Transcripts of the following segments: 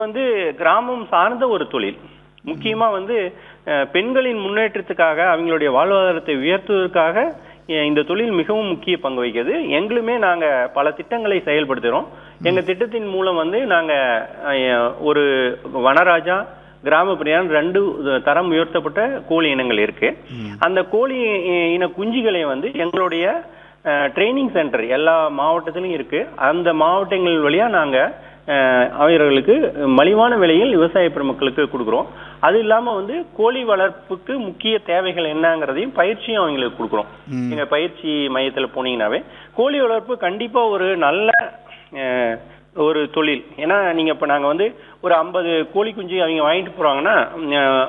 வந்து கிராமம் சார்ந்த ஒரு தொழில் முக்கியமா வந்து அஹ், பெண்களின் முன்னேற்றத்துக்காக அவங்களுடைய வாழ்வாதாரத்தை உயர்த்துவதற்காக அஹ், இந்த தொழில் மிகவும் முக்கிய பங்கு வகிக்குது எங்களுமே நாங்க பல திட்டங்களை செயல்படுத்துறோம் எங்க திட்டத்தின் மூலம் வந்து நாங்க அஹ், ஒரு வனராஜா கிராம பிரியாணி ரெண்டு தரம் உயர்த்தப்பட்ட கோழி இனங்கள் இருக்கு அந்த கோழி இ- இன குஞ்சுகளை வந்து எங்களுடைய ட்ரைனிங் சென்டர் எல்லா மாவட்டத்திலும் இருக்கு அந்த மாவட்டங்கள் வழியா நாங்க அஹ், அவர்களுக்கு மலிவான விலையில் விவசாய பெருமக்களுக்கு கொடுக்குறோம் அது இல்லாம வந்து கோழி வளர்ப்புக்கு முக்கிய தேவைகள் என்னங்கிறதையும் பயிற்சியும் அவங்களுக்கு கொடுக்குறோம் எங்க பயிற்சி மையத்துல போனீங்கன்னாவே கோழி வளர்ப்பு கண்டிப்பா ஒரு நல்ல அஹ், ஒரு தொழில் ஏன்னா நீங்க இப்ப நாங்க வந்து ஒரு ஐம்பது கோழி குஞ்சு அவங்க வாங்கிட்டு போறாங்கன்னா அஹ்,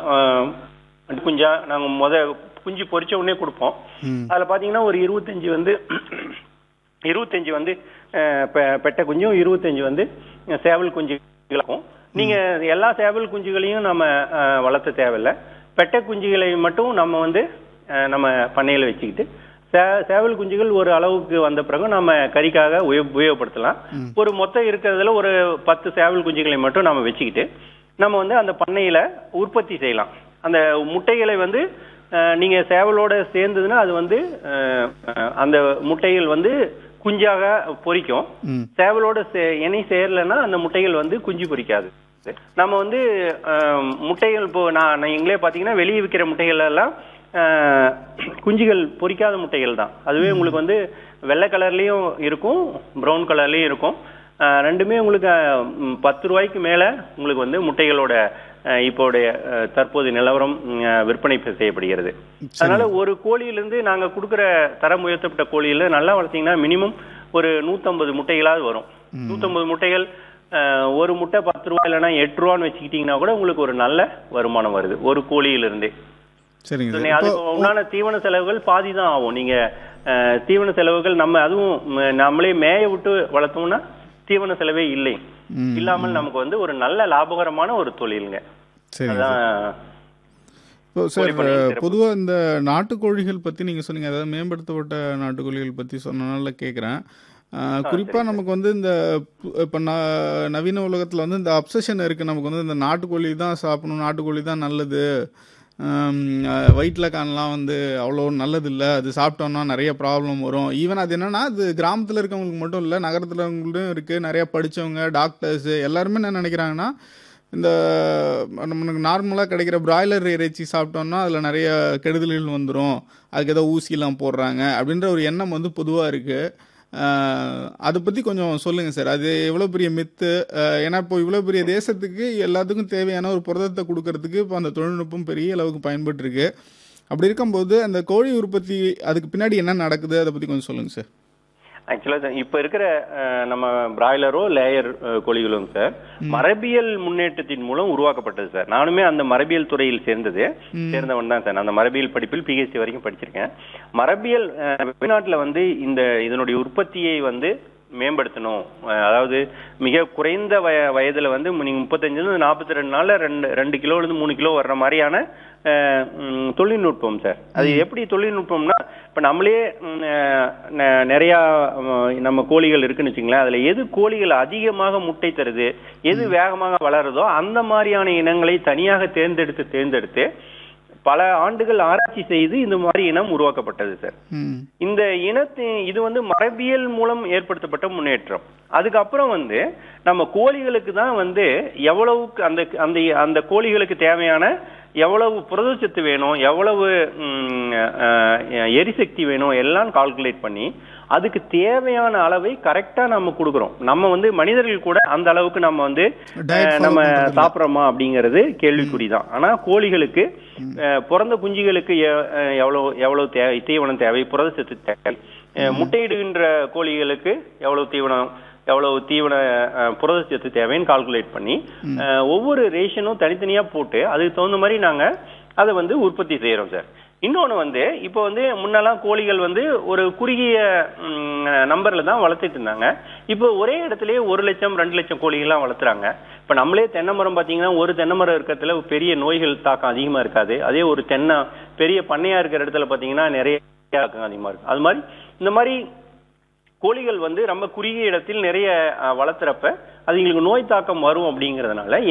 அஹ், குஞ்சா நாங்க முத குஞ்சு பொரிச்ச உடனே கொடுப்போம் அதுல பாத்தீங்கன்னா ஒரு இருபத்தஞ்சு வந்து இருபத்தஞ்சு வந்து அஹ், பெ- பெட்டை குஞ்சும் இருபத்தஞ்சு வந்து அஹ், சேவல் குஞ்சுகளாகும் நீங்க எல்லா சேவல் குஞ்சுகளையும் நம்ம அஹ், வளர்த்த தேவையில்லை பெட்டை குஞ்சுகளை மட்டும் நம்ம வந்து அஹ், நம்ம பண்ணையில வச்சுக்கிட்டு சே- சேவல் குஞ்சுகள் ஒரு அளவுக்கு வந்த பிறகு நம்ம கறிக்காக உபயோ- உபயோகப்படுத்தலாம் ஒரு மொத்தம் இருக்கிறதுல ஒரு பத்து சேவல் குஞ்சுகளை மட்டும் நம்ம வச்சுக்கிட்டு நம்ம வந்து அந்த பண்ணையில உற்பத்தி செய்யலாம் அந்த முட்டைகளை வந்து அஹ், நீங்க சேவலோட சேர்ந்ததுன்னா அது வந்து அஹ், அஹ், அந்த முட்டைகள் வந்து குஞ்சாக பொரிக்கும் ம். சேவலோட சே- இணை சேரலைன்னா அந்த முட்டைகள் வந்து குஞ்சு பொரிக்காது நம்ம வந்து அஹ், முட்டைகள் இப்போ நான் நான் எங்களே பாத்தீங்கன்னா வெளியே விற்கிற முட்டைகள் எல்லாம் அஹ், குஞ்சுகள் பொரிக்காத முட்டைகள் தான் அதுவே உங்களுக்கு வந்து வெள்ளை கலர்லயும் இருக்கும் பிரவுன் கலர்லயும் இருக்கும் அஹ், ரெண்டுமே உங்களுக்கு அஹ், ம், பத்து ரூபாய்க்கு மேல உங்களுக்கு வந்து முட்டைகளோட அஹ், இப்போடைய அஹ், தற்போது நிலவரம் ம், அஹ், விற்பனை செய்யப்படுகிறது அதனால ஒரு கோழியிலிருந்து நாங்க கொடுக்குற தரம் உயர்த்தப்பட்ட கோழியில நல்லா வளர்த்தீங்கன்னா மினிமம் ஒரு நூத்தம்பது முட்டைகளாவது வரும் நூத்தம்பது முட்டைகள் அஹ், ஒரு முட்டை பத்து ரூபாய் இல்லைன்னா எட்டு ரூபான்னு வச்சுக்கிட்டீங்கன்னா கூட உங்களுக்கு ஒரு நல்ல வருமானம் வருது ஒரு கோழியிலிருந்தே சரிங்க நீ சார் அதுக்கு இப்போ உண்டான தீவன செலவுகள் பாதி தான் ஆகும் நீங்க அஹ், தீவன செலவுகள் நம்ம அதுவும் ம, நம்மளே மேய விட்டு வளர்த்தோம்னா தீவன செலவே இல்லை ம், இல்லாமல் நமக்கு வந்து ஒரு நல்ல லாபகரமான ஒரு தொழிலுங்க சரிங்க அதான் இப்போ சார் கோழிப்பண்ணை சிறப்பு. பொதுவாக இந்த நாட்டுக்கோழிகள் பற்றி நீங்கள் சொன்னீங்க அதாவது மேம்படுத்தப்பட்ட நாட்டுக்கோழிகள் பற்றி சொன்னனால கேட்குறேன் குறிப்பாக நமக்கு வந்து இந்த இப்போ ந நவீன உலகத்தில் வந்து இந்த அப்சஷன் இருக்குது நமக்கு வந்து இந்த நாட்டுக்கோழி தான் சாப்பிடணும் நாட்டுக்கோழி தான் நல்லது வயிற்றில் காணலாம் வந்து அவ்வளோ நல்லது இல்லை அது சாப்பிட்டோம்னா நிறைய ப்ராப்ளம் வரும் ஈவன் அது என்னன்னா அது கிராமத்தில் இருக்கவங்களுக்கு மட்டும் இல்லை நகரத்தில் இருக்கவங்களும் இருக்குது நிறைய படித்தவங்க டாக்டர்ஸு எல்லாருமே என்ன நினைக்கிறாங்கன்னா இந்த நமக்கு நார்மலாக கிடைக்கிற பிராய்லர் இறைச்சி சாப்பிட்டோம்னா அதில் நிறைய கெடுதல்கள் வந்துடும் அதுக்கு ஏதோ ஊசிலாம் போடுறாங்க அப்படின்ற ஒரு எண்ணம் வந்து பொதுவாக இருக்குது அதை பற்றி கொஞ்சம் சொல்லுங்கள் சார் அது எவ்வளோ பெரிய மித்து அஹ், ஏன்னா இப்போ இவ்வளோ பெரிய தேசத்துக்கு எல்லாத்துக்கும் தேவையான ஒரு புரதத்தை கொடுக்கறதுக்கு இப்போ அந்த தொழில்நுட்பம் பெரிய அளவுக்கு பயன்பட்டு இருக்கு அப்படி இருக்கும்போது அந்த கோழி உற்பத்தி அதுக்கு பின்னாடி என்ன நடக்குது அதை பற்றி கொஞ்சம் சொல்லுங்கள் சார் ஆக்சுவலா இப்ப இருக்கிற அஹ், நம்ம பிராய்லரோ லேயர் கோழிகளும் சார் மரபியல் முன்னேற்றத்தின் மூலம் உருவாக்கப்பட்டது சார் நானுமே அந்த மரபியல் துறையில் சேர்ந்தது சேர்ந்தவன் தான் சார் நான் அந்த மரபியல் படிப்பில் பிஹெச்டி வரைக்கும் படிச்சிருக்கேன் மரபியல் அஹ், வெளிநாட்டுல வந்து இந்த இதனுடைய உற்பத்தியை வந்து மேம்படுத்தணும் அஹ், அதாவது மிக குறைந்த வய வயதுல வந்து நீங்க முப்பத்தஞ்சுல நாற்பத்தி ரெண்டு நாள்ல ரெண்டு ரெண்டு கிலோல இருந்து மூணு கிலோ வர்ற மாதிரியான அஹ், ம், தொழில்நுட்பம் சார் அது எப்படி தொழில்நுட்பம்னா இப்ப நம்மளே ம், அஹ், நெ- நிறைய ம், நம்ம கோழிகள் இருக்குன்னு வச்சுங்களேன் அதுல எது கோழிகள் அதிகமாக முட்டை தருது எது வேகமாக வளருதோ அந்த மாதிரியான இனங்களை தனியாக தேர்ந்தெடுத்து தேர்ந்தெடுத்து பல ஆண்டுகள் ஆராய்ச்சி செய்து இந்த மாதிரி இனம் உருவாக்கப்பட்டது சார் ம் இந்த இனத்தை இது வந்து மரபியல் மூலம் ஏற்படுத்தப்பட்ட முன்னேற்றம் அதுக்கப்புறம் வந்து நம்ம கோழிகளுக்கு தான் வந்து எவ்வளவுக்கு அந்த அந்த அந்த கோழிகளுக்கு தேவையான எவ்வளவு புரதச்சத்து வேணும் எவ்வளவு ம், அஹ், எரிசக்தி வேணும் எல்லாம் கால்குலேட் பண்ணி அதுக்கு தேவையான அளவை கரெக்டா நம்ம கொடுக்குறோம் நம்ம வந்து மனிதர்கள் கூட அந்த அளவுக்கு நம்ம வந்து Diet அஹ், follow நம்ம பண்றதில்ல. சாப்பிட்றோமா அப்படிங்கிறது கேள்விக்குறிதான் ஆனா கோழிகளுக்கு அஹ், பிறந்த குஞ்சுகளுக்கு எ- அஹ், எவ்வளவு எவ்வளவு தேவை தீவனம் தேவை புரதச்சத்து தேவை அஹ், முட்டையிடுகின்ற கோழிகளுக்கு எவ்வளவு தீவனம் எவ்வளவு தீவன அஹ், புரதச்சத்து தேவைன்னு கால்குலேட் பண்ணி அஹ், ஒவ்வொரு ரேஷனும் தனித்தனியா போட்டு அதுக்கு தகுந்த மாதிரி நாங்க அதை வந்து உற்பத்தி செய்யறோம் சார் இன்னொன்னு வந்து இப்போ வந்து முன்னெல்லாம் கோழிகள் வந்து ஒரு குறுகிய நம்பர்ல தான் வளர்த்துட்டு இருந்தாங்க இப்போ ஒரே இடத்துலயே ஒரு லட்சம் ரெண்டு லட்சம் கோழிகள்லாம் வளர்த்துறாங்க இப்ப நம்மளே தென்னை மரம் பாத்தீங்கன்னா ஒரு தென்னை மரம் இருக்கிறதுல பெரிய நோய்கள் தாக்கம் அதிகமா இருக்காது அதே ஒரு தென்னை பெரிய பண்ணையா இருக்கிற இடத்துல பாத்தீங்கன்னா நிறைய தாக்கம் அதிகமா இருக்கு அது மாதிரி இந்த மாதிரி கோழிகள் வந்து ரொம்ப குறுகிய இடத்தில் நிறைய அஹ், வளர்த்துறப்ப அது எங்களுக்கு நோய் தாக்கம் வரும் அப்படிங்கறதுனால